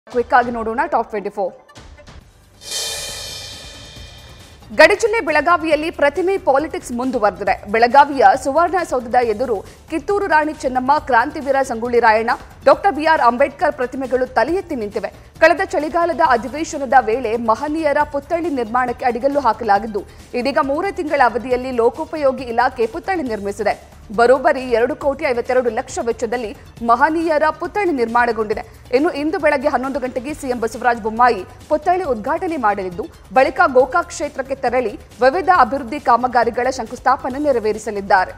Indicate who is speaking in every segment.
Speaker 1: quick ಆಗಿ ನೋಡೋಣ top twenty four ಗಡಿಜಿಲ್ಲೆ ಬೆಳಗಾವಿಯಲ್ಲಿ ಪ್ರತಿಮೆ ಪಾಲಿಟಿಕ್ಸ್ ಮುಂದುವರೆದಿದೆ ಬೆಳಗಾವಿಯ ಸುವರ್ಣಸೌಧದ ಎದುರು ಕಿತ್ತೂರು ರಾಣಿ ಚೆನ್ನಮ್ಮ ಕ್ರಾಂತಿವೀರ ಸಂಗೊಳ್ಳಿ ರಾಯಣ್ಣ ಡಾಕ್ಟರ್ ಬಿಆರ್ ಅಂಬೇಡ್ಕರ್ ಪ್ರತಿಮೆಗಳು ತಲೆ ಎತ್ತಿ ನಿಂತಿವೆ ಕಳೆದ ಚಳಿಗಾಲದ ಅಧಿವೇಶನದ ವೇಳೆ ಮಹನೀಯರ ಪುತ್ಥಳಿ ನಿರ್ಮಾಣಕ್ಕೆ ಅಡಿಗಲ್ಲು ಹಾಕಲಾಗಿದ್ದು ಇದೀಗ ಮೂರೇ ತಿಂಗಳ ಅವಧಿಯಲ್ಲಿ ಲೋಕೋಪಯೋಗಿ ಇಲಾಖೆ ಪುತ್ಥಳಿ ನಿರ್ಮಿಸಿದೆ ಬರೋಬ್ಬರಿ ಎರಡು ಕೋಟಿ ಐವತ್ತೆರಡು ಲಕ್ಷ ವೆಚ್ಚದಲ್ಲಿ ಮಹನೀಯರ ಪುತ್ಥಳಿ ನಿರ್ಮಾಣಗೊಂಡಿದೆ ಇನ್ನು ಇಂದು ಬೆಳಗ್ಗೆ ಹನ್ನೊಂದು ಗಂಟೆಗೆ ಸಿಎಂ ಬಸವರಾಜ ಬೊಮ್ಮಾಯಿ ಪುತ್ಥಳಿ ಉದ್ಘಾಟನೆ ಮಾಡಲಿದ್ದು ಬಳಿಕ ಗೋಕಾಕ್ ಕ್ಷೇತ್ರಕ್ಕೆ ತೆರಳಿ ವಿವಿಧ ಅಭಿವೃದ್ಧಿ ಕಾಮಗಾರಿಗಳ ಶಂಕುಸ್ಥಾಪನೆ ನೆರವೇರಿಸಲಿದ್ದಾರೆ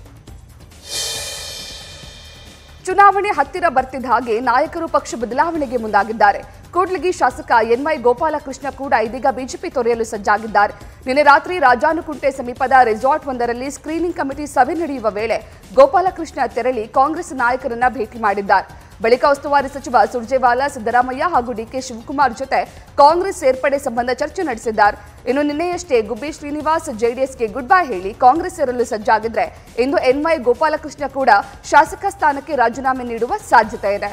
Speaker 1: ಚುನಾವಣೆ ಹತ್ತಿರ ಬರ್ತಿದ್ದ ಹಾಗೆ ನಾಯಕರು ಪಕ್ಷ ಬದಲಾವಣೆಗೆ ಮುಂದಾಗಿದ್ದಾರೆ ಕೂಡ್ಲಿಗಿ ಶಾಸಕ ಎನ್ವೈ ಗೋಪಾಲಕೃಷ್ಣ ಕೂಡ ಇದೀಗ ಬಿಜೆಪಿ ತೊರೆಯಲು ಸಜ್ಜಾಗಿದ್ದಾರೆ ನಿನ್ನೆ ರಾತ್ರಿ ರಾಜಾನುಕುಂಟೆ ಸಮೀಪದ ರೆಸಾರ್ಟ್ ಒಂದರಲ್ಲಿ ಸ್ಕ್ರೀನಿಂಗ್ ಕಮಿಟಿ ಸಭೆ ನಡೆಯುವ ವೇಳೆ ಗೋಪಾಲಕೃಷ್ಣ ತೆರಳಿ ಕಾಂಗ್ರೆಸ್ ನಾಯಕರನ್ನ ಭೇಟಿ ಮಾಡಿದ್ದಾರೆ ಬಳಿಕ ಉಸ್ತುವಾರಿ ಸಚಿವ ಸುರ್ಜೇವಾಲಾ ಸಿದ್ದರಾಮಯ್ಯ ಹಾಗೂ ಡಿಕೆ ಶಿವಕುಮಾರ್ ಜೊತೆ ಕಾಂಗ್ರೆಸ್ ಸೇರ್ಪಡೆ ಸಂಬಂಧ ಚರ್ಚೆ ನಡೆಸಿದ್ದಾರೆ ಇನ್ನು ನಿನ್ನೆಯಷ್ಟೇ ಗುಬ್ಬಿ ಶ್ರೀನಿವಾಸ್ ಜೆಡಿಎಸ್ಗೆ ಗುಡ್ ಬೈ ಹೇಳಿ ಕಾಂಗ್ರೆಸ್ ಸೇರಲು ಸಜ್ಜಾಗಿದ್ರೆ ಇಂದು ಎನ್ವೈ ಗೋಪಾಲಕೃಷ್ಣ ಕೂಡ ಶಾಸಕ ಸ್ಥಾನಕ್ಕೆ ರಾಜೀನಾಮೆ ನೀಡುವ ಸಾಧ್ಯತೆ ಇದೆ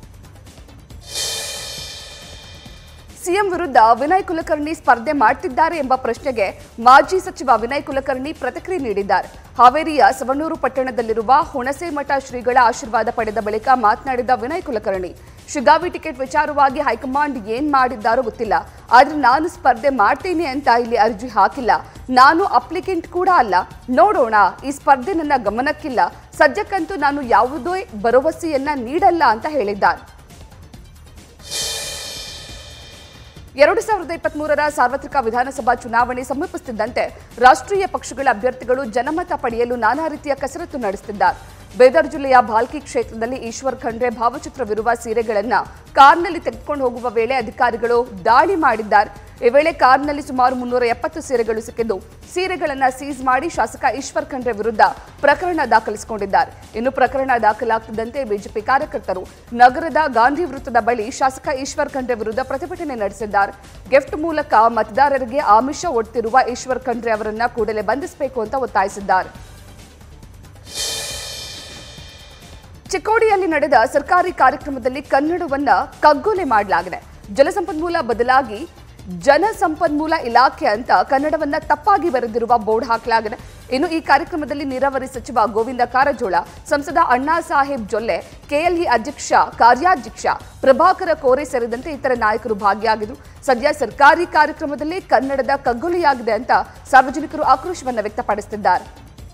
Speaker 1: ಸಿಎಂ ವಿರುದ್ಧ ವಿನಯ್ ಕುಲಕರ್ಣಿ ಸ್ಪರ್ಧೆ ಮಾಡ್ತಿದ್ದಾರೆ ಎಂಬ ಪ್ರಶ್ನೆಗೆ ಮಾಜಿ ಸಚಿವ ವಿನಯ್ ಕುಲಕರ್ಣಿ ಪ್ರತಿಕ್ರಿಯೆ ನೀಡಿದ್ದಾರೆ ಹಾವೇರಿಯ ಸವಣೂರು ಪಟ್ಟಣದಲ್ಲಿರುವ ಹುಣಸೇಮಠ ಶ್ರೀಗಳ ಆಶೀರ್ವಾದ ಪಡೆದ ಬಳಿಕ ಮಾತನಾಡಿದ ವಿನಯ್ ಕುಲಕರ್ಣಿ ಶಿಗಾವಿ ಟಿಕೆಟ್ ವಿಚಾರವಾಗಿ ಹೈಕಮಾಂಡ್ ಏನ್ ಮಾಡಿದ್ದಾರೋ ಗೊತ್ತಿಲ್ಲ ಆದ್ರೆ ನಾನು ಸ್ಪರ್ಧೆ ಮಾಡ್ತೀನಿ ಅಂತ ಇಲ್ಲಿ ಅರ್ಜಿ ಹಾಕಿಲ್ಲ ನಾನು ಅಪ್ಲಿಕೆಂಟ್ ಕೂಡ ಅಲ್ಲ ನೋಡೋಣ ಈ ಸ್ಪರ್ಧೆ ನನ್ನ ಗಮನಕ್ಕಿಲ್ಲ ಸದ್ಯಕ್ಕಂತೂ ನಾನು ಯಾವುದೇ ಭರವಸೆಯನ್ನ ನೀಡಲ್ಲ ಅಂತ ಹೇಳಿದ್ದಾರೆ ಎರಡು ಸಾವಿರದ ಇಪ್ಪತ್ಮೂರರ ಸಾರ್ವತ್ರಿಕ ವಿಧಾನಸಭಾ ಚುನಾವಣೆ ಸಮೀಪಿಸುತ್ತಿದ್ದಂತೆ ರಾಷ್ಟ್ರೀಯ ಪಕ್ಷಗಳ ಅಭ್ಯರ್ಥಿಗಳು ಜನಮತ ಪಡೆಯಲು ನಾನಾ ರೀತಿಯ ಕಸರತ್ತು ನಡೆಸುತ್ತಿದ್ದಾರೆ ಬೇದರ್ ಜಿಲ್ಲೆಯ ಭಾಲ್ಕಿ ಕ್ಷೇತ್ರದಲ್ಲಿ ಈಶ್ವರ್ ಖಂಡ್ರೆ ಭಾವಚಿತ್ರವಿರುವ ಸೀರೆಗಳನ್ನ ಕಾರ್ನಲ್ಲಿ ತೆಗೆದುಕೊಂಡು ಹೋಗುವ ವೇಳೆ ಅಧಿಕಾರಿಗಳು ದಾಳಿ ಮಾಡಿದ್ದಾರೆ ಈ ವೇಳೆ ಕಾರ್ನಲ್ಲಿ ಸುಮಾರು ಮುನ್ನೂರ ಎಪ್ಪತ್ತು ಸೀರೆಗಳು ಸಿಕ್ಕಿದ್ದು ಸೀರೆಗಳನ್ನ ಸೀಸ್ ಮಾಡಿ ಶಾಸಕ ಈಶ್ವರ್ ಖಂಡ್ರೆ ವಿರುದ್ಧ ಪ್ರಕರಣ ದಾಖಲಿಸಿಕೊಂಡಿದ್ದಾರೆ ಇನ್ನು ಪ್ರಕರಣ ದಾಖಲಾಗ್ತಿದ್ದಂತೆ ಬಿಜೆಪಿ ಕಾರ್ಯಕರ್ತರು ನಗರದ ಗಾಂಧಿ ವೃತ್ತದ ಬಳಿ ಶಾಸಕ ಈಶ್ವರ್ ಖಂಡ್ರೆ ವಿರುದ್ಧ ಪ್ರತಿಭಟನೆ ನಡೆಸಿದ್ದಾರೆ ಗಿಫ್ಟ್ ಮೂಲಕ ಮತದಾರರಿಗೆ ಆಮಿಷ ಒಡ್ತಿರುವ ಈಶ್ವರ್ ಖಂಡ್ರೆ ಅವರನ್ನ ಕೂಡಲೇ ಬಂಧಿಸಬೇಕು ಅಂತ ಒತ್ತಾಯಿಸಿದ್ದಾರೆ ಚಿಕ್ಕೋಡಿಯಲ್ಲಿ ನಡೆದ ಸರ್ಕಾರಿ ಕಾರ್ಯಕ್ರಮದಲ್ಲಿ ಕನ್ನಡವನ್ನ ಕಗ್ಗೊಲೆ ಮಾಡಲಾಗಿದೆ ಜಲಸಂಪನ್ಮೂಲ ಬದಲಾಗಿ ಜಲಸಂಪನ್ಮೂಲ ಇಲಾಖೆ ಅಂತ ಕನ್ನಡವನ್ನ ತಪ್ಪಾಗಿ ಬರೆದಿರುವ ಬೋರ್ಡ್ ಹಾಕಲಾಗಿದೆ ಇನ್ನು ಈ ಕಾರ್ಯಕ್ರಮದಲ್ಲಿ ನೀರಾವರಿ ಸಚಿವ ಗೋವಿಂದ ಕಾರಜೋಳ ಸಂಸದ ಅಣ್ಣಾ ಸಾಹೇಬ್ ಜೊಲ್ಲೆ ಕೆಎಲ್ಇ ಅಧ್ಯಕ್ಷ ಕಾರ್ಯಾಧ್ಯಕ್ಷ ಪ್ರಭಾಕರ ಕೋರೆ ಸೇರಿದಂತೆ ಇತರ ನಾಯಕರು ಭಾಗಿಯಾಗಿದ್ದರು ಸದ್ಯ ಸರ್ಕಾರಿ ಕಾರ್ಯಕ್ರಮದಲ್ಲಿ ಕನ್ನಡದ ಕಗ್ಗೊಲೆಯಾಗಿದೆ ಅಂತ ಸಾರ್ವಜನಿಕರು ಆಕ್ರೋಶವನ್ನು ವ್ಯಕ್ತಪಡಿಸುತ್ತಿದ್ದಾರೆ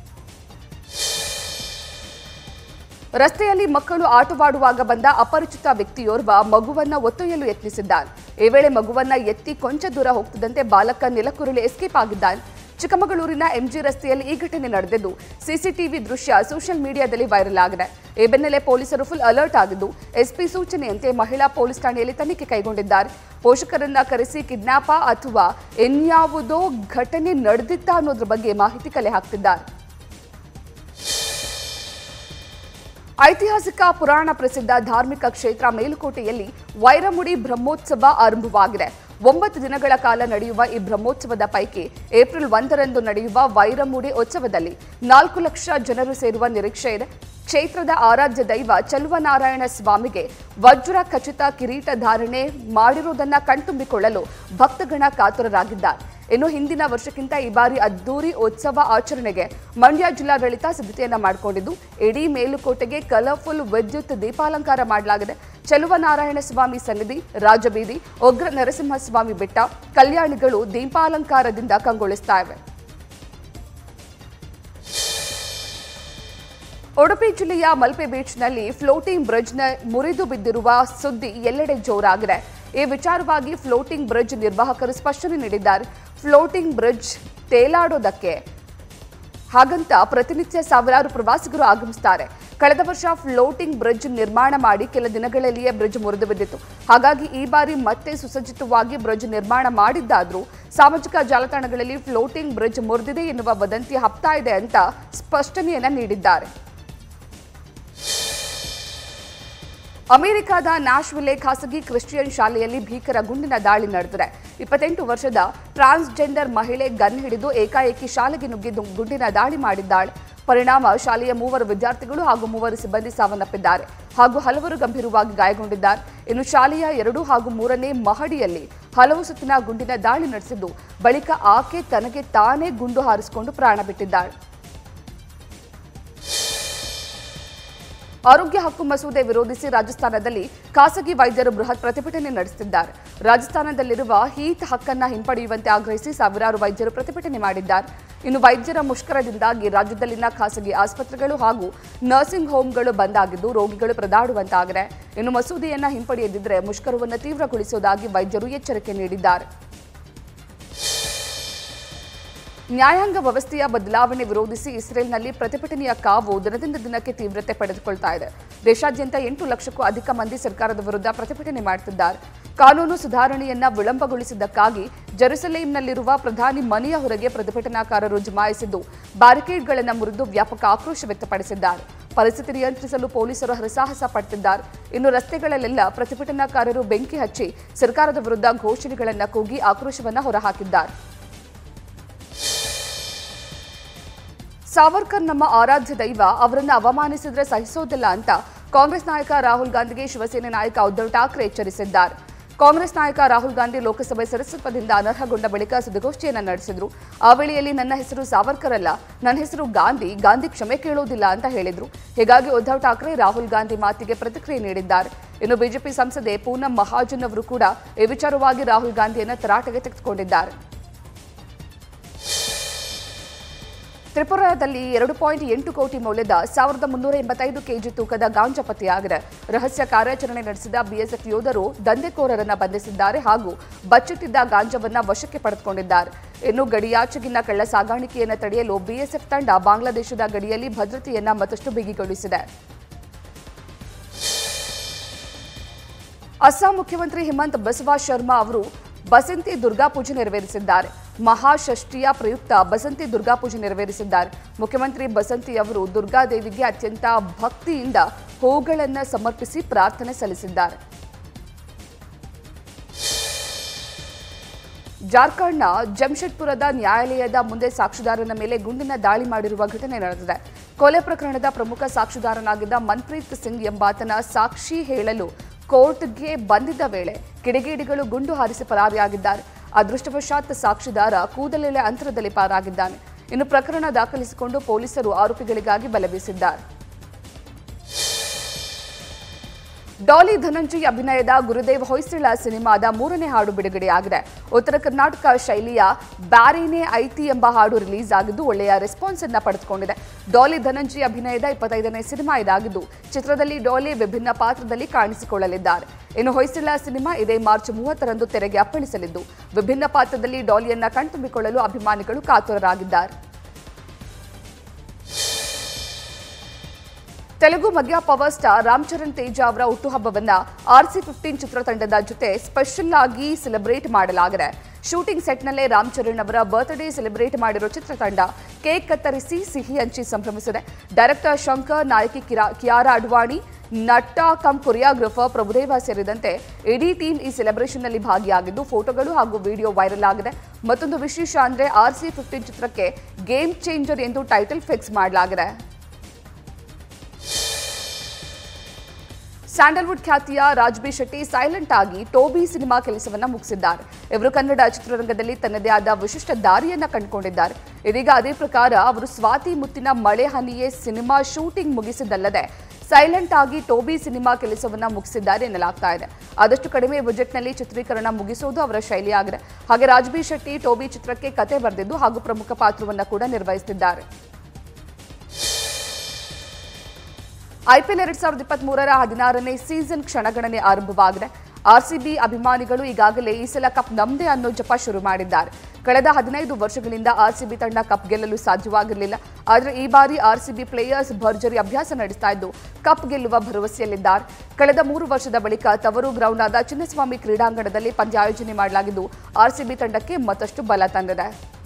Speaker 1: ರಸ್ತೆಯಲ್ಲಿ ಮಕ್ಕಳು ಆಟವಾಡುವಾಗ ಬಂದ ಅಪರಿಚಿತ ವ್ಯಕ್ತಿಯೋರ್ವ ಮಗುವನ್ನ ಒತ್ತೊಯ್ಯಲು ಯತ್ನಿಸಿದ್ದಾನೆ ಈ ವೇಳೆ ಮಗುವನ್ನ ಎತ್ತಿ ಕೊಂಚ ದೂರ ಹೋಗ್ತಿದ್ದಂತೆ ಬಾಲಕ ನೆಲಕ್ಕುರುಳಿ ಎಸ್ಕೇಪ್ ಆಗಿದ್ದಾನೆ ಚಿಕ್ಕಮಗಳೂರಿನ ಎಂಜಿ ರಸ್ತೆಯಲ್ಲಿ ಈ ಘಟನೆ ನಡೆದಿದ್ದು ಸಿಸಿಟಿವಿ ದೃಶ್ಯ ಸೋಷಿಯಲ್ ಮೀಡಿಯಾದಲ್ಲಿ ವೈರಲ್ ಆಗಿದೆ ಈ ಬೆನ್ನಲ್ಲೇ ಪೊಲೀಸರು ಫುಲ್ ಅಲರ್ಟ್ ಆಗಿದ್ದು ಎಸ್ಪಿ ಸೂಚನೆಯಂತೆ ಮಹಿಳಾ ಪೊಲೀಸ್ ಠಾಣೆಯಲ್ಲಿ ತನಿಖೆ ಕೈಗೊಂಡಿದ್ದಾರೆ ಪೋಷಕರನ್ನ ಕರೆಸಿ ಕಿಡ್ನಾಪ ಅಥವಾ ಇನ್ಯಾವುದೋ ಘಟನೆ ನಡೆದಿತ್ತ ಅನ್ನೋದ್ರ ಬಗ್ಗೆ ಮಾಹಿತಿ ಕಲೆ ಹಾಕ್ತಿದ್ದಾರೆ ಐತಿಹಾಸಿಕ ಪುರಾಣ ಪ್ರಸಿದ್ಧ ಧಾರ್ಮಿಕ ಕ್ಷೇತ್ರ ಮೇಲುಕೋಟೆಯಲ್ಲಿ ವೈರಮುಡಿ ಬ್ರಹ್ಮೋತ್ಸವ ಆರಂಭವಾಗಿದೆ ಒಂಬತ್ತು ದಿನಗಳ ಕಾಲ ನಡೆಯುವ ಈ ಬ್ರಹ್ಮೋತ್ಸವದ ಪೈಕಿ ಏಪ್ರಿಲ್ ಒಂದರಂದು ನಡೆಯುವ ವೈರಮುಡಿ ಉತ್ಸವದಲ್ಲಿ ನಾಲ್ಕು ಲಕ್ಷ ಜನರು ಸೇರುವ ನಿರೀಕ್ಷೆ ಇದೆ ಕ್ಷೇತ್ರದ ಆರಾಧ್ಯ ದೈವ ಚಲುವನಾರಾಯಣ ಸ್ವಾಮಿಗೆ ವಜ್ರ ಖಚಿತ ಕಿರೀಟ ಧಾರಣೆ ಮಾಡಿರುವುದನ್ನ ಕಣ್ತುಂಬಿಕೊಳ್ಳಲು ಭಕ್ತಗಣ ಕಾತುರರಾಗಿದ್ದಾರೆ ಇನ್ನು ಹಿಂದಿನ ವರ್ಷಕ್ಕಿಂತ ಈ ಬಾರಿ ಅದ್ದೂರಿ ಉತ್ಸವ ಆಚರಣೆಗೆ ಮಂಡ್ಯ ಜಿಲ್ಲಾಡಳಿತ ಸಿದ್ಧತೆಯನ್ನ ಮಾಡಿಕೊಂಡಿದ್ದು ಇಡೀ ಮೇಲುಕೋಟೆಗೆ ಕಲರ್ಫುಲ್ ವಿದ್ಯುತ್ ದೀಪಾಲಂಕಾರ ಮಾಡಲಾಗಿದೆ ಚಲುವನಾರಾಯಣ ಸ್ವಾಮಿ ಸನ್ನಿಧಿ ರಾಜಬೀದಿ ಉಗ್ರ ನರಸಿಂಹಸ್ವಾಮಿ ಬೆಟ್ಟ ಕಲ್ಯಾಣಿಗಳು ದೀಪಾಲಂಕಾರದಿಂದ ಕಂಗೊಳಿಸ್ತಾ ಇವೆ ಉಡುಪಿ ಜಿಲ್ಲೆಯ ಮಲ್ಪೆ ಬೀಚ್ನಲ್ಲಿ ಫ್ಲೋಟಿಂಗ್ ಬ್ರಿಡ್ಜ್ನ ಮುರಿದು ಬಿದ್ದಿರುವ ಸುದ್ದಿ ಎಲ್ಲೆಡೆ ಜೋರಾಗಿದೆ ಈ ವಿಚಾರವಾಗಿ ಫ್ಲೋಟಿಂಗ್ ಬ್ರಿಡ್ಜ್ ನಿರ್ವಾಹಕರು ಸ್ಪಷ್ಟನೆ ನೀಡಿದ್ದಾರೆ ಫ್ಲೋಟಿಂಗ್ ಬ್ರಿಡ್ಜ್ ತೇಲಾಡೋದಕ್ಕೆ ಹಾಗಂತ ಪ್ರತಿನಿತ್ಯ ಸಾವಿರಾರು ಪ್ರವಾಸಿಗರು ಆಗಮಿಸುತ್ತಾರೆ ಕಳೆದ ವರ್ಷ ಫ್ಲೋಟಿಂಗ್ ಬ್ರಿಡ್ಜ್ ನಿರ್ಮಾಣ ಮಾಡಿ ಕೆಲ ದಿನಗಳಲ್ಲಿಯೇ ಬ್ರಿಡ್ಜ್ ಮುರಿದು ಬಿದ್ದಿತ್ತು ಹಾಗಾಗಿ ಈ ಬಾರಿ ಮತ್ತೆ ಸುಸಜ್ಜಿತವಾಗಿ ಬ್ರಿಡ್ಜ್ ನಿರ್ಮಾಣ ಮಾಡಿದ್ದಾದ್ರೂ ಸಾಮಾಜಿಕ ಜಾಲತಾಣಗಳಲ್ಲಿ ಫ್ಲೋಟಿಂಗ್ ಬ್ರಿಡ್ಜ್ ಮುರಿದಿದೆ ಎನ್ನುವ ವದಂತಿ ಹಬ್ತಾ ಇದೆ ಅಂತ ಸ್ಪಷ್ಟನೆಯನ್ನ ನೀಡಿದ್ದಾರೆ ಅಮೆರಿಕದ ನ್ಯಾಶ್ವಿಲ್ಲೆ ಖಾಸಗಿ ಕ್ರಿಶ್ಚಿಯನ್ ಶಾಲೆಯಲ್ಲಿ ಭೀಕರ ಗುಂಡಿನ ದಾಳಿ ನಡೆದಿದೆ ಇಪ್ಪತ್ತೆಂಟು ವರ್ಷದ ಟ್ರಾನ್ಸ್ಜೆಂಡರ್ ಮಹಿಳೆ ಗನ್ ಹಿಡಿದು ಏಕಾಏಕಿ ಶಾಲೆಗೆ ನುಗ್ಗಿದ್ದು ಗುಂಡಿನ ದಾಳಿ ಮಾಡಿದ್ದಾಳೆ ಪರಿಣಾಮ ಶಾಲೆಯ ಮೂವರು ವಿದ್ಯಾರ್ಥಿಗಳು ಹಾಗೂ ಮೂವರು ಸಿಬ್ಬಂದಿ ಸಾವನ್ನಪ್ಪಿದ್ದಾರೆ ಹಾಗೂ ಹಲವರು ಗಂಭೀರವಾಗಿ ಗಾಯಗೊಂಡಿದ್ದಾರೆ ಇನ್ನು ಶಾಲೆಯ ಎರಡು ಹಾಗೂ ಮೂರನೇ ಮಹಡಿಯಲ್ಲಿ ಹಲವು ಸುತ್ತಿನ ಗುಂಡಿನ ದಾಳಿ ನಡೆಸಿದ್ದು ಬಳಿಕ ಆಕೆ ತನಗೆ ತಾನೇ ಗುಂಡು ಹಾರಿಸಿಕೊಂಡು ಪ್ರಾಣ ಬಿಟ್ಟಿದ್ದಾಳೆ ಆರೋಗ್ಯ ಹಕ್ಕು ಮಸೂದೆ ವಿರೋಧಿಸಿ ರಾಜಸ್ಥಾನದಲ್ಲಿ ಖಾಸಗಿ ವೈದ್ಯರು ಬೃಹತ್ ಪ್ರತಿಭಟನೆ ನಡೆಸುತ್ತಿದ್ದಾರೆ ರಾಜಸ್ಥಾನದಲ್ಲಿರುವ ಹೀತ್ ಹಕ್ಕನ್ನ ಹಿಂಪಡೆಯುವಂತೆ ಆಗ್ರಹಿಸಿ ಸಾವಿರಾರು ವೈದ್ಯರು ಪ್ರತಿಭಟನೆ ಮಾಡಿದ್ದಾರೆ ಇನ್ನು ವೈದ್ಯರ ಮುಷ್ಕರದಿಂದಾಗಿ ರಾಜ್ಯದಲ್ಲಿನ ಖಾಸಗಿ ಆಸ್ಪತ್ರೆಗಳು ಹಾಗೂ ನರ್ಸಿಂಗ್ ಹೋಮ್ಗಳು ಬಂದ್ ಆಗಿದ್ದು ರೋಗಿಗಳು ಪ್ರದಾಡುವಂತಾಗಿದೆ ಇನ್ನು ಮಸೂದೆಯನ್ನ ಹಿಂಪಡೆಯದಿದ್ದರೆ ಮುಷ್ಕರವನ್ನು ತೀವ್ರಗೊಳಿಸುವುದಾಗಿ ವೈದ್ಯರು ಎಚ್ಚರಿಕೆ ನೀಡಿದ್ದಾರೆ ನ್ಯಾಯಾಂಗ ವ್ಯವಸ್ಥೆಯ ಬದಲಾವಣೆ ವಿರೋಧಿಸಿ ಇಸ್ರೇಲ್ನಲ್ಲಿ ಪ್ರತಿಭಟನೆಯ ಕಾವು ದಿನದಿಂದ ದಿನಕ್ಕೆ ತೀವ್ರತೆ ಪಡೆದುಕೊಳ್ತಾ ಇದೆ ದೇಶಾದ್ಯಂತ ಎಂಟು ಲಕ್ಷಕ್ಕೂ ಅಧಿಕ ಮಂದಿ ಸರ್ಕಾರದ ವಿರುದ್ಧ ಪ್ರತಿಭಟನೆ ಮಾಡುತ್ತಿದ್ದಾರೆ ಕಾನೂನು ಸುಧಾರಣೆಯನ್ನ ವಿಳಂಬಗೊಳಿಸಿದ್ದಕ್ಕಾಗಿ ಜೆರುಸಲೇಂನಲ್ಲಿರುವ ಪ್ರಧಾನಿ ಮನೆಯ ಹೊರಗೆ ಪ್ರತಿಭಟನಾಕಾರರು ಜಮಾಯಿಸಿದ್ದು ಬ್ಯಾರಿಕೇಡ್ಗಳನ್ನು ಮುರಿದು ವ್ಯಾಪಕ ಆಕ್ರೋಶ ವ್ಯಕ್ತಪಡಿಸಿದ್ದಾರೆ ಪರಿಸ್ಥಿತಿ ನಿಯಂತ್ರಿಸಲು ಪೊಲೀಸರು ಹರಸಾಹಸ ಪಡುತ್ತಿದ್ದಾರೆ ಇನ್ನು ರಸ್ತೆಗಳಲ್ಲೆಲ್ಲ ಪ್ರತಿಭಟನಾಕಾರರು ಬೆಂಕಿ ಹಚ್ಚಿ ಸರ್ಕಾರದ ವಿರುದ್ಧ ಘೋಷಣೆಗಳನ್ನು ಕೂಗಿ ಆಕ್ರೋಶವನ್ನು ಹೊರಹಾಕಿದ್ದಾರೆ ಸಾವರ್ಕರ್ ನಮ್ಮ ಆರಾಧ್ಯ ದೈವ ಅವರನ್ನು ಅವಮಾನಿಸಿದ್ರೆ ಸಹಿಸೋದಿಲ್ಲ ಅಂತ ಕಾಂಗ್ರೆಸ್ ನಾಯಕ ರಾಹುಲ್ ಗಾಂಧಿಗೆ ಶಿವಸೇನೆ ನಾಯಕ ಉದ್ಧವ್ ಠಾಕ್ರೆ ಎಚ್ಚರಿಸಿದ್ದಾರೆ ಕಾಂಗ್ರೆಸ್ ನಾಯಕ ರಾಹುಲ್ ಗಾಂಧಿ ಲೋಕಸಭೆ ಸದಸ್ಯತ್ವದಿಂದ ಅನರ್ಹಗೊಂಡ ಬಳಿಕ ಸುದ್ದಿಗೋಷ್ಠಿಯನ್ನು ನಡೆಸಿದ್ರು ಆ ವೇಳೆಯಲ್ಲಿ ನನ್ನ ಹೆಸರು ಸಾವರ್ಕರ್ ಅಲ್ಲ ನನ್ನ ಹೆಸರು ಗಾಂಧಿ ಗಾಂಧಿ ಕ್ಷಮೆ ಕೇಳೋದಿಲ್ಲ ಅಂತ ಹೇಳಿದ್ರು ಹೀಗಾಗಿ ಉದ್ಧವ್ ಠಾಕ್ರೆ ರಾಹುಲ್ ಗಾಂಧಿ ಮಾತಿಗೆ ಪ್ರತಿಕ್ರಿಯೆ ನೀಡಿದ್ದಾರೆ ಇನ್ನು ಬಿಜೆಪಿ ಸಂಸದೆ ಪೂನಂ ಮಹಾಜನ್ ಅವರು ಕೂಡ ಈ ವಿಚಾರವಾಗಿ ರಾಹುಲ್ ಗಾಂಧಿಯನ್ನು ತರಾಟೆಗೆ ತೆಗೆದುಕೊಂಡಿದ್ದಾರೆ ತ್ರಿಪುರಾದಲ್ಲಿ ಎರಡು ಪಾಯಿಂಟ್ ಎಂಟು ಕೋಟಿ ಮೌಲ್ಯದ ಸಾವಿರದ ಮುನ್ನೂರ ಎಂಬತ್ತೈದು ಕೆಜಿ ತೂಕದ ಗಾಂಜಾ ಪತ್ತೆಯಾಗಿದೆ ರಹಸ್ಯ ಕಾರ್ಯಾಚರಣೆ ನಡೆಸಿದ ಬಿಎಸ್ಎಫ್ ಯೋಧರು ದಂಧೆಕೋರರನ್ನ ಬಂಧಿಸಿದ್ದಾರೆ ಹಾಗೂ ಬಚ್ಚಿಟ್ಟಿದ್ದ ಗಾಂಜಾವನ್ನ ವಶಕ್ಕೆ ಪಡೆದುಕೊಂಡಿದ್ದಾರೆ ಇನ್ನು ಗಡಿಯಾಚೆಗಿನ ಕಳ್ಳ ಸಾಗಾಣಿಕೆಯನ್ನು ತಡೆಯಲು ಬಿಎಸ್ಎಫ್ ತಂಡ ಬಾಂಗ್ಲಾದೇಶದ ಗಡಿಯಲ್ಲಿ ಭದ್ರತೆಯನ್ನ ಮತ್ತಷ್ಟು ಬಿಗಿಗೊಳಿಸಿದೆ ಅಸ್ಸಾಂ ಮುಖ್ಯಮಂತ್ರಿ ಹಿಮಂತ್ ಬಸವ ಶರ್ಮಾ ಅವರು ಬಸಂತಿ ದುರ್ಗಾ ಪೂಜೆ ನೆರವೇರಿಸಿದ್ದಾರೆ ಮಹಾಷಷ್ಠಿಯ ಪ್ರಯುಕ್ತ ಬಸಂತಿ ದುರ್ಗಾ ಪೂಜೆ ನೆರವೇರಿಸಿದ್ದಾರೆ ಮುಖ್ಯಮಂತ್ರಿ ಬಸಂತಿ ಅವರು ದುರ್ಗಾದೇವಿಗೆ ಅತ್ಯಂತ ಭಕ್ತಿಯಿಂದ ಹೂಗಳನ್ನು ಸಮರ್ಪಿಸಿ ಪ್ರಾರ್ಥನೆ ಸಲ್ಲಿಸಿದ್ದಾರೆ ಜಾರ್ಖಂಡ್ನ ಜಮ್ಶೆಡ್ಪುರದ ನ್ಯಾಯಾಲಯದ ಮುಂದೆ ಸಾಕ್ಷಿದಾರನ ಮೇಲೆ ಗುಂಡಿನ ದಾಳಿ ಮಾಡಿರುವ ಘಟನೆ ನಡೆದಿದೆ ಕೊಲೆ ಪ್ರಕರಣದ ಪ್ರಮುಖ ಸಾಕ್ಷಿದಾರನಾಗಿದ್ದ ಮನ್ಪ್ರೀತ್ ಸಿಂಗ್ ಎಂಬಾತನ ಸಾಕ್ಷಿ ಹೇಳಲು ಕೋರ್ಟ್ಗೆ ಬಂದಿದ್ದ ವೇಳೆ ಕಿಡಿಗೇಡಿಗಳು ಗುಂಡು ಹಾರಿಸಿ ಪರಾರಿಯಾಗಿದ್ದಾರೆ ಅದೃಷ್ಟವಶಾತ್ ಸಾಕ್ಷಿದಾರ ಕೂದಲೆಲೆ ಅಂತರದಲ್ಲಿ ಪಾರಾಗಿದ್ದಾನೆ ಇನ್ನು ಪ್ರಕರಣ ದಾಖಲಿಸಿಕೊಂಡು ಪೊಲೀಸರು ಆರೋಪಿಗಳಿಗಾಗಿ ಬಲೆ ಬೀಸಿದ್ದಾರೆ ಡಾಲಿ ಧನಂಜಯ್ ಅಭಿನಯದ ಗುರುದೇವ್ ಹೊಯ್ಸಳ ಸಿನಿಮಾದ ಮೂರನೇ ಹಾಡು ಬಿಡುಗಡೆಯಾಗಿದೆ ಉತ್ತರ ಕರ್ನಾಟಕ ಶೈಲಿಯ ಬ್ಯಾರೇನೆ ಐತಿ ಎಂಬ ಹಾಡು ರಿಲೀಸ್ ಆಗಿದ್ದು ಒಳ್ಳೆಯ ರೆಸ್ಪಾನ್ಸ್ ಅನ್ನ ಪಡೆದುಕೊಂಡಿದೆ ಡಾಲಿ ಧನಂಜಯ್ ಅಭಿನಯದ ಇಪ್ಪತ್ತೈದನೇ ಸಿನಿಮಾ ಇದಾಗಿದ್ದು ಚಿತ್ರದಲ್ಲಿ ಡಾಲಿ ವಿಭಿನ್ನ ಪಾತ್ರದಲ್ಲಿ ಕಾಣಿಸಿಕೊಳ್ಳಲಿದ್ದಾರೆ ಇನ್ನು ಹೊಯ್ಸಳ ಸಿನಿಮಾ ಇದೇ ಮಾರ್ಚ್ ಮೂವತ್ತರಂದು ತೆರೆಗೆ ಅಪ್ಪಳಿಸಲಿದ್ದು ವಿಭಿನ್ನ ಪಾತ್ರದಲ್ಲಿ ಡಾಲಿಯನ್ನ ಕಣ್ತುಂಬಿಕೊಳ್ಳಲು ಅಭಿಮಾನಿಗಳು ಕಾತುರರಾಗಿದ್ದಾರೆ ತೆಲುಗು ಮಗ್ಯ ಪವರ್ ಸ್ಟಾರ್ ರಾಮ್ ಚರಣ್ ತೇಜ ಅವರ ಹುಟ್ಟುಹಬ್ಬವನ್ನ ಆರ್ಸಿ ಫಿಫ್ಟೀನ್ ಚಿತ್ರತಂಡದ ಜೊತೆ ಸ್ಪೆಷಲ್ ಆಗಿ ಸೆಲೆಬ್ರೇಟ್ ಮಾಡಲಾಗಿದೆ ಶೂಟಿಂಗ್ ಸೆಟ್ನಲ್ಲೇ ರಾಮ್ ಚರಣ್ ಅವರ ಬರ್ತ್ಡೇ ಸೆಲೆಬ್ರೇಟ್ ಮಾಡಿರೋ ಚಿತ್ರತಂಡ ಕೇಕ್ ಕತ್ತರಿಸಿ ಸಿಹಿ ಹಂಚಿ ಸಂಭ್ರಮಿಸಿದೆ ಡೈರೆಕ್ಟರ್ ಶಂಕರ್ ನಾಯಕಿ ಕಿರಾ ಕಿಯಾರಾ ಅಡ್ವಾಣಿ ನಟ ಕಮ್ ಕೊರಿಯೋಗ್ರಫರ್ ಪ್ರಭುದೇವ ಸೇರಿದಂತೆ ಇಡೀ ಟೀಮ್ ಈ ಸೆಲೆಬ್ರೇಷನ್ನಲ್ಲಿ ಭಾಗಿಯಾಗಿದ್ದು ಫೋಟೋಗಳು ಹಾಗೂ ವಿಡಿಯೋ ವೈರಲ್ ಆಗಿದೆ ಮತ್ತೊಂದು ವಿಶೇಷ ಅಂದ್ರೆ ಆರ್ ಸಿ ಫಿಫ್ಟೀನ್ ಚಿತ್ರಕ್ಕೆ ಗೇಮ್ ಚೇಂಜರ್ ಎಂದು ಟೈಟಲ್ ಫಿಕ್ಸ್ ಮಾಡಲಾಗಿದೆ ಸ್ಯಾಂಡಲ್ವುಡ್ ಖ್ಯಾತಿಯ ರಾಜ್ಬಿ ಶೆಟ್ಟಿ ಸೈಲೆಂಟ್ ಆಗಿ ಟೋಬಿ ಸಿನಿಮಾ ಕೆಲಸವನ್ನ ಮುಗಿಸಿದ್ದಾರೆ ಇವರು ಕನ್ನಡ ಚಿತ್ರರಂಗದಲ್ಲಿ ತನ್ನದೇ ಆದ ವಿಶಿಷ್ಟ ದಾರಿಯನ್ನ ಕಂಡುಕೊಂಡಿದ್ದಾರೆ ಇದೀಗ ಅದೇ ಪ್ರಕಾರ ಅವರು ಸ್ವಾತಿ ಮುತ್ತಿನ ಮಳೆ ಹನಿಯೇ ಸಿನಿಮಾ ಶೂಟಿಂಗ್ ಮುಗಿಸಿದ್ದಲ್ಲದೆ ಸೈಲೆಂಟ್ ಆಗಿ ಟೋಬಿ ಸಿನಿಮಾ ಕೆಲಸವನ್ನ ಮುಗಿಸಿದ್ದಾರೆ ಎನ್ನಲಾಗ್ತಾ ಇದೆ ಆದಷ್ಟು ಕಡಿಮೆ ಬಜೆಟ್ನಲ್ಲಿ ಚಿತ್ರೀಕರಣ ಮುಗಿಸುವುದು ಅವರ ಶೈಲಿಯಾಗಿದೆ ಹಾಗೆ ರಾಜ್ಬಿ ಶೆಟ್ಟಿ ಟೋಬಿ ಚಿತ್ರಕ್ಕೆ ಕತೆ ಬರೆದಿದ್ದು ಹಾಗೂ ಪ್ರಮುಖ ಪಾತ್ರವನ್ನ ಕೂಡ ನಿರ್ವಹಿಸುತ್ತಿದ್ದಾರೆ ಐಪಿಎಲ್ ಎರಡ್ ಸಾವಿರದ ಇಪ್ಪತ್ತ್ ಮೂರರ ಹದಿನಾರನೇ ಸೀಸನ್ ಕ್ಷಣಗಣನೆ ಆರಂಭವಾಗಿದೆ ಆರ್ಸಿಬಿ ಅಭಿಮಾನಿಗಳು ಈಗಾಗಲೇ ಈ ಸಲ ಕಪ್ ನಮ್ದೇ ಅನ್ನೋ ಜಪ ಶುರು ಮಾಡಿದ್ದಾರೆ ಕಳೆದ ಹದಿನೈದು ವರ್ಷಗಳಿಂದ ಆರ್ಸಿಬಿ ತಂಡ ಕಪ್ ಗೆಲ್ಲಲು ಸಾಧ್ಯವಾಗಿರಲಿಲ್ಲ ಆದರೆ ಈ ಬಾರಿ ಆರ್ಸಿಬಿ ಪ್ಲೇಯರ್ಸ್ ಭರ್ಜರಿ ಅಭ್ಯಾಸ ನಡೆಸ್ತಾ ಇದ್ದು ಕಪ್ ಗೆಲ್ಲುವ ಭರವಸೆಯಲ್ಲಿದ್ದಾರೆ ಕಳೆದ ಮೂರು ವರ್ಷದ ಬಳಿಕ ತವರು ಗ್ರೌಂಡ್ ಆದ ಚಿನ್ನಸ್ವಾಮಿ ಕ್ರೀಡಾಂಗಣದಲ್ಲಿ ಪಂದ್ಯಾಯೋಜನೆ ಮಾಡಲಾಗಿದ್ದು ಆರ್ಸಿಬಿ ತಂಡಕ್ಕೆ ಮತ್ತಷ್ಟು ಬಲ ತಂದಿದೆ